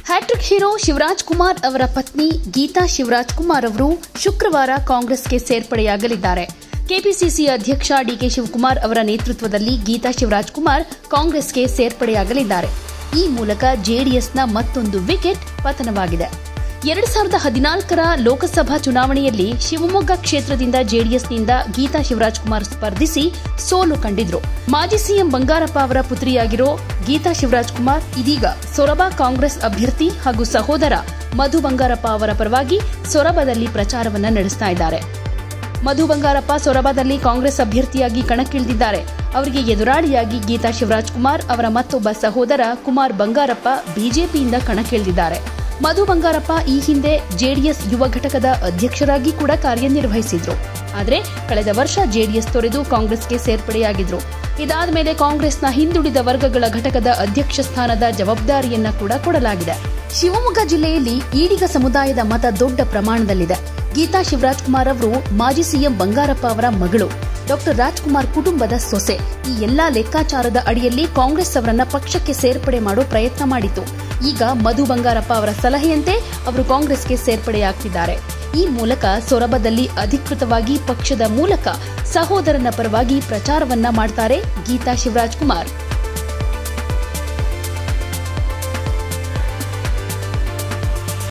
hat trick hero Shivraj Kumar ಅವರ ಪತ್ನಿ ಗೀತಾ ಶಿವರಾಜ್ ಕುಮಾರ್ ಅವರು ಶುಕ್ರವಾರ ಕಾಂಗ್ರೆಸ್ಗೆ ಸೇರ್ಪಡೆಯಾಗಲಿದ್ದಾರೆ ಕೆಪಿಸಿಸಿ ಅಧ್ಯಕ್ಷ ಡಿಕೆ ಶಿವಕುಮಾರ್ ಅವರ ನೇತೃತ್ವದಲ್ಲಿ ಗೀತಾ ಶಿವರಾಜ್ ಕುಮಾರ್ ಕಾಂಗ್ರೆಸ್ಗೆ ಸೇರ್ಪಡೆಯಾಗಲಿದ್ದಾರೆ ಈ ಮೂಲಕ ಜೆಡಿಎಸ್ನ ಮತ್ತೊಂದು ವಿಕೆಟ್ ಪತನವಾಗಿದೆ ಎರಡ್ ಸಾವಿರದ ಹದಿನಾಲ್ಕರ ಲೋಕಸಭಾ ಚುನಾವಣೆಯಲ್ಲಿ ಶಿವಮೊಗ್ಗ ಕ್ಷೇತ್ರದಿಂದ ಜೆಡಿಎಸ್ನಿಂದ ಗೀತಾ ಶಿವರಾಜ್ ಕುಮಾರ್ ಸ್ಪರ್ಧಿಸಿ ಸೋಲು ಕಂಡಿದ್ರು ಮಾಜಿ ಸಿಎಂ ಬಂಗಾರಪ್ಪ ಅವರ ಪುತ್ರಿಯಾಗಿರೋ ಗೀತಾ ಶಿವರಾಜ್ ಕುಮಾರ್ ಇದೀಗ ಸೊರಬ ಕಾಂಗ್ರೆಸ್ ಅಭ್ಯರ್ಥಿ ಹಾಗೂ ಸಹೋದರ ಮಧು ಬಂಗಾರಪ್ಪ ಅವರ ಪರವಾಗಿ ಸೊರಬದಲ್ಲಿ ಪ್ರಚಾರವನ್ನ ನಡೆಸ್ತಾ ಇದ್ದಾರೆ ಮಧು ಬಂಗಾರಪ್ಪ ಸೊರಬದಲ್ಲಿ ಕಾಂಗ್ರೆಸ್ ಅಭ್ಯರ್ಥಿಯಾಗಿ ಕಣಕ್ಕಿಳಿದಿದ್ದಾರೆ ಅವರಿಗೆ ಎದುರಾಳಿಯಾಗಿ ಗೀತಾ ಶಿವರಾಜ್ ಕುಮಾರ್ ಅವರ ಮತ್ತೊಬ್ಬ ಸಹೋದರ ಕುಮಾರ್ ಬಂಗಾರಪ್ಪ ಬಿಜೆಪಿಯಿಂದ ಕಣಕ್ಕಿಳಿದಿದ್ದಾರೆ ಮಧು ಬಂಗಾರಪ್ಪ ಈ ಹಿಂದೆ ಜೆಡಿಎಸ್ ಯುವ ಘಟಕದ ಅಧ್ಯಕ್ಷರಾಗಿ ಕೂಡ ಕಾರ್ಯನಿರ್ವಹಿಸಿದ್ರು ಆದರೆ ಕಳೆದ ವರ್ಷ ಜೆಡಿಎಸ್ ತೊರೆದು ಕಾಂಗ್ರೆಸ್ಗೆ ಸೇರ್ಪಡೆಯಾಗಿದ್ರು ಇದಾದ ಮೇಲೆ ಕಾಂಗ್ರೆಸ್ನ ಹಿಂದುಳಿದ ವರ್ಗಗಳ ಘಟಕದ ಅಧ್ಯಕ್ಷ ಸ್ಥಾನದ ಜವಾಬ್ದಾರಿಯನ್ನ ಕೂಡ ಕೊಡಲಾಗಿದೆ ಶಿವಮೊಗ್ಗ ಜಿಲ್ಲೆಯಲ್ಲಿ ಈಡಿಗ ಸಮುದಾಯದ ಮತ ದೊಡ್ಡ ಪ್ರಮಾಣದಲ್ಲಿದೆ ಗೀತಾ ಶಿವರಾಜ್ ಕುಮಾರ್ ಅವರು ಮಾಜಿ ಸಿಎಂ ಬಂಗಾರಪ್ಪ ಅವರ ಮಗಳು ಡಾಕ್ಟರ್ ರಾಜ್ಕುಮಾರ್ ಕುಟುಂಬದ ಸೊಸೆ ಈ ಎಲ್ಲಾ ಲೆಕ್ಕಾಚಾರದ ಅಡಿಯಲ್ಲಿ ಕಾಂಗ್ರೆಸ್ ಅವರನ್ನ ಪಕ್ಷಕ್ಕೆ ಸೇರ್ಪಡೆ ಮಾಡೋ ಪ್ರಯತ್ನ ಮಾಡಿತು ಈಗ ಮಧು ಬಂಗಾರಪ್ಪ ಅವರ ಸಲಹೆಯಂತೆ ಅವರು ಕಾಂಗ್ರೆಸ್ಗೆ ಸೇರ್ಪಡೆಯಾಗ್ತಿದ್ದಾರೆ ಈ ಮೂಲಕ ಸೊರಬದಲ್ಲಿ ಅಧಿಕೃತವಾಗಿ ಪಕ್ಷದ ಮೂಲಕ ಸಹೋದರನ ಪರವಾಗಿ ಪ್ರಚಾರವನ್ನ ಮಾಡ್ತಾರೆ ಗೀತಾ ಶಿವರಾಜ್ ಕುಮಾರ್